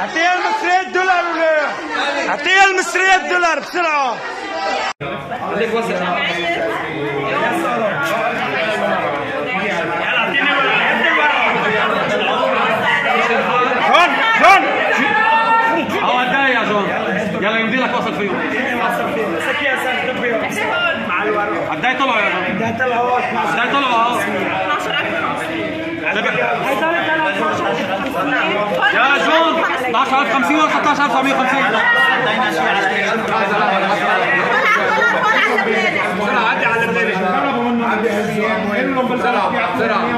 اعطيها المصريات دولار ولا اعطيها المصريات دولار بسرعه جون جون هو هدايا يا جون يلا يمدي لك وصل فيه هدايا طلعوا يا جون هدايا طلعوا اهو يا جون 12050 ولا 16950 عدي على الليل بسرعه بسرعه